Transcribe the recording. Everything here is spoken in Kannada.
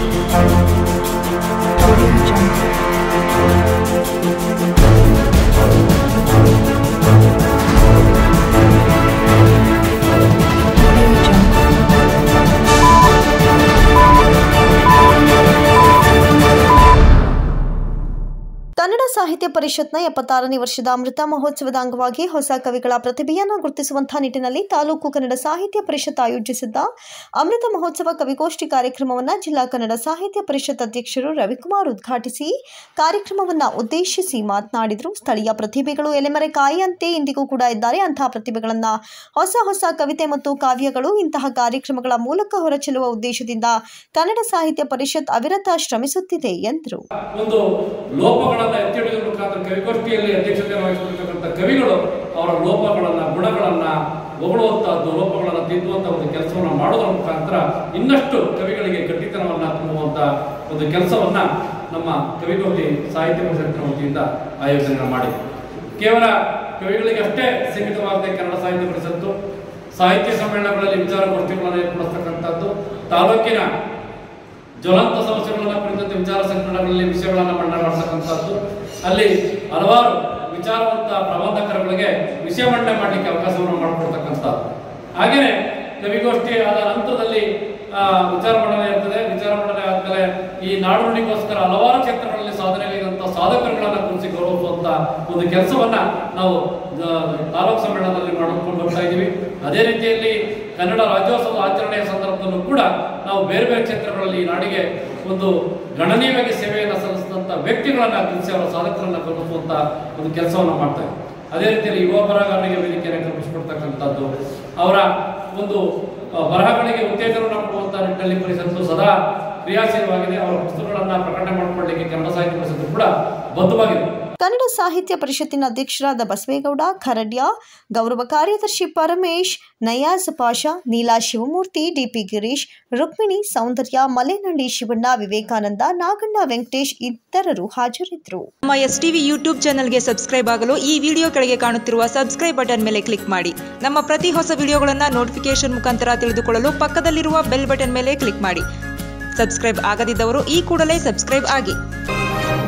Audio Jungle. Audio Jungle. Kannada ಸಾಹಿತ್ಯ ಪರಿಷತ್ನ ಎಪ್ಪತ್ತಾರನೇ ವರ್ಷದ ಅಮೃತ ಮಹೋತ್ಸವದ ಅಂಗವಾಗಿ ಹೊಸ ಕವಿಗಳ ಪ್ರತಿಭೆಯನ್ನು ಗುರುತಿಸುವಂತಹ ನಿಟ್ಟಿನಲ್ಲಿ ತಾಲೂಕು ಕನ್ನಡ ಸಾಹಿತ್ಯ ಪರಿಷತ್ ಆಯೋಜಿಸಿದ್ದ ಅಮೃತ ಮಹೋತ್ಸವ ಕವಿಗೋಷ್ಠಿ ಕಾರ್ಯಕ್ರಮವನ್ನು ಜಿಲ್ಲಾ ಕನ್ನಡ ಸಾಹಿತ್ಯ ಪರಿಷತ್ ಅಧ್ಯಕ್ಷರು ರವಿಕುಮಾರ್ ಉದ್ಘಾಟಿಸಿ ಕಾರ್ಯಕ್ರಮವನ್ನು ಉದ್ದೇಶಿಸಿ ಮಾತನಾಡಿದರು ಸ್ಥಳೀಯ ಪ್ರತಿಭೆಗಳು ಎಲೆಮರೆ ಕಾಯಿಯಂತೆ ಇಂದಿಗೂ ಕೂಡ ಇದ್ದಾರೆ ಅಂತಹ ಪ್ರತಿಭೆಗಳನ್ನು ಹೊಸ ಹೊಸ ಕವಿತೆ ಮತ್ತು ಕಾವ್ಯಗಳು ಇಂತಹ ಕಾರ್ಯಕ್ರಮಗಳ ಮೂಲಕ ಹೊರಚೆಲ್ಲುವ ಉದ್ದೇಶದಿಂದ ಕನ್ನಡ ಸಾಹಿತ್ಯ ಪರಿಷತ್ ಅವಿರತ ಶ್ರಮಿಸುತ್ತಿದೆ ಎಂದರು ಒಂದು ಲೋಪಗಳನ್ನು ಎತ್ತಿ ಹಿಡಿಯುವ ಮುಖಾಂತರ ಕವಿಗೋಷ್ಠಿಯಲ್ಲಿ ಅಧ್ಯಕ್ಷತೆ ವಹಿಸಿರ್ತಕ್ಕಂಥ ಕವಿಗಳು ಅವರ ಲೋಪಗಳನ್ನ ಗುಣಗಳನ್ನ ಹೊಗಳುವಂತಹದ್ದು ಲೋಪಗಳನ್ನು ತಿದ್ದುವಂತ ಒಂದು ಕೆಲಸವನ್ನು ಮಾಡೋದ್ರ ಮುಖಾಂತರ ಇನ್ನಷ್ಟು ಕವಿಗಳಿಗೆ ಗಟ್ಟಿತನವನ್ನ ತುಂಬುವಂತ ಒಂದು ಕೆಲಸವನ್ನ ನಮ್ಮ ಕವಿಗೋಷ್ಠಿ ಸಾಹಿತ್ಯ ಪರಿಷತ್ತಿನ ವತಿಯಿಂದ ಆಯೋಜನೆ ಮಾಡಿ ಕೇವಲ ಕವಿಗಳಿಗೆ ಅಷ್ಟೇ ಸೀಮಿತವಾಗದೆ ಕನ್ನಡ ಸಾಹಿತ್ಯ ಪರಿಷತ್ತು ಸಾಹಿತ್ಯ ಸಮ್ಮೇಳನಗಳಲ್ಲಿ ವಿಚಾರಗೋಷ್ಠಿಗಳನ್ನು ಏರ್ಪಡಿಸ್ತಕ್ಕಂಥದ್ದು ತಾಲೂಕಿನ ಜ್ವಲಂತ ಸಮಸ್ಯೆಗಳನ್ನು ಕುರಿತಂತೆ ವಿಚಾರ ಸಂಕಿರಣಗಳಲ್ಲಿ ವಿಷಯಗಳನ್ನು ಮಂಡನೆ ಮಾಡತಕ್ಕಂಥದ್ದು ಅಲ್ಲಿ ಹಲವಾರು ವಿಚಾರವಂತ ಪ್ರಬಂಧಕರುಗಳಿಗೆ ವಿಷಯ ಮಂಡನೆ ಮಾಡಲಿಕ್ಕೆ ಅವಕಾಶವನ್ನು ಮಾಡಿಕೊಡ್ತಕ್ಕಂಥದ್ದು ಹಾಗೆಯೇ ಕವಿಗೋಷ್ಠಿ ಆದ ನಂತರದಲ್ಲಿ ಆ, ವಿಚಾರ ಮಂಡನೆ ಇರ್ತದೆ ವಿಚಾರ ಮಂಡನೆ ಆದ್ಮೇಲೆ ಈ ನಾಡು ನುಡಿಗೋಸ್ಕರ ಹಲವಾರು ಕ್ಷೇತ್ರಗಳಲ್ಲಿ ಸಾಧನೆಗಳಿಗಂತ ಸಾಧಕರುಗಳನ್ನ ಕುರಿಸಿ ಗೌರವಿಸುವಂತ ಒಂದು ಕೆಲಸವನ್ನ ನಾವು ಆ, ತಾಲೂಕು ಸಮ್ಮೇಳನದಲ್ಲಿ ಮಾಡಿಕೊಂಡು ಬರ್ತಾ ಇದ್ದೀವಿ ಅದೇ ರೀತಿಯಲ್ಲಿ ಕನ್ನಡ ರಾಜ್ಯೋತ್ಸವದ ಆಚರಣೆಯ ಸಂದರ್ಭದಲ್ಲೂ ಕೂಡ ನಾವು ಬೇರೆ ಬೇರೆ ಕ್ಷೇತ್ರಗಳಲ್ಲಿ ಈ ನಾಡಿಗೆ ಒಂದು ಗಣನೀಯವಾಗಿ ಸೇವೆಯನ್ನು ಸಲ್ಲಿಸಿದಂಥ ವ್ಯಕ್ತಿಗಳನ್ನ ಗುರುತಿಸಿ ಅವರ ಸಾಧಕರನ್ನ ಗೌರವಿಸುವಂತ ಒಂದು ಕೆಲಸವನ್ನು ಮಾಡ್ತಾ ಇದ್ದೀವಿ ಅದೇ ರೀತಿಯಲ್ಲಿ ಯುವ ಬರಹಗಾರರಿಗೆ ವೇದಿಕೆಯನ್ನು ಕಲ್ಪಿಸಿಕೊಡ್ತಕ್ಕಂಥದ್ದು ಅವರ ಒಂದು ಆ, ಬರಹಗಳಿಗೆ ಉತ್ತೇಜನವನ್ನು ಕೊಡುವಂತ ನಿಟ್ಟಿನಲ್ಲಿ ಪರಿಷತ್ತು ಸದಾ ಕ್ರಿಯಾಶೀಲವಾಗಿದೆ ಅವರ ಪುಸ್ತಕಗಳನ್ನು ಪ್ರಕಟಣೆ ಮಾಡಿಕೊಳ್ಳಲಿಕ್ಕೆ ಕನ್ನಡ ಸಾಹಿತ್ಯ ಪರಿಷತ್ತು ಕೂಡ ಬದ್ಧವಾಗಿದೆ ಕನ್ನಡ ಸಾಹಿತ್ಯ ಪರಿಷತ್ತಿನ ಅಧ್ಯಕ್ಷರಾದ ಬಸವೇಗೌಡ ಖರಡ್ಯ ಗೌರವ ಕಾರ್ಯದರ್ಶಿ ಪರಮೇಶ್ ನಯಾಜ್ ಪಾಷಾ ನೀಲಾ ಶಿವಮೂರ್ತಿ ಡಿಪಿ ಗಿರೀಶ್ ರುಕ್ಮಿಣಿ ಸೌಂದರ್ಯ ಮಲೆನಹಳ್ಳಿ ಶಿವಣ್ಣ ವಿವೇಕಾನಂದ ನಾಗಣ್ಣ ವೆಂಕಟೇಶ್ ಇತರರು ಹಾಜರಿದ್ದರು ನಮ್ಮ ಎಸ್ ಟಿವಿ ಯೂಟ್ಯೂಬ್ ಚಾನಲ್ಗೆ ಸಬ್ಸ್ಕ್ರೈಬ್ ಆಗಲು ಈ ವಿಡಿಯೋ ಕೆಳಗೆ ಕಾಣುತ್ತಿರುವ ಸಬ್ಸ್ಕ್ರೈಬ್ ಬಟನ್ ಮೇಲೆ ಕ್ಲಿಕ್ ಮಾಡಿ ನಮ್ಮ ಪ್ರತಿ ಹೊಸ ವಿಡಿಯೋಗಳನ್ನು ನೋಟಿಫಿಕೇಶನ್ ಮುಖಾಂತರ ತಿಳಿದುಕೊಳ್ಳಲು ಪಕ್ಕದಲ್ಲಿರುವ ಬೆಲ್ ಬಟನ್ ಮೇಲೆ ಕ್ಲಿಕ್ ಮಾಡಿ ಸಬ್ಸ್ಕ್ರೈಬ್ ಆಗದಿದ್ದವರು ಈ ಕೂಡಲೇ ಸಬ್ಸ್ಕ್ರೈಬ್ ಆಗಿ